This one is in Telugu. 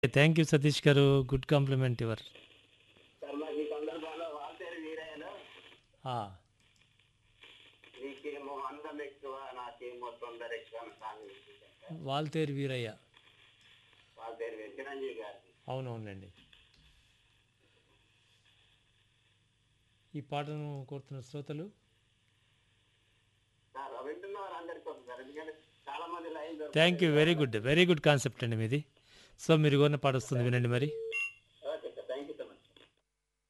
థ్యాంక్ యూ సతీష్ గారు గుడ్ కాంప్లిమెంట్ యువర్ సార్ మాకు ఈ సందర్భంలో వాల్తేరు వీరయ్యలో నీకేమో అందం ఎక్కువ నాకేమో తొందర ఎక్కువ అని సాంగ్ వినిపించాను సార్ వాల్తేరు వీరయ్య వాల్తేరు వీర చిరంజీవి గారిది అవునవునండి ఈ పాటను కోరుతున్న శ్రోతలు సార్ వింటున్న వారు అందరికీ వస్తుంది సార్ ఎందుకంటే చాలా మంది line thank you very good very good concept అండి మీది సో మీరు కోరిన పాట వస్తుంది వినండి మరి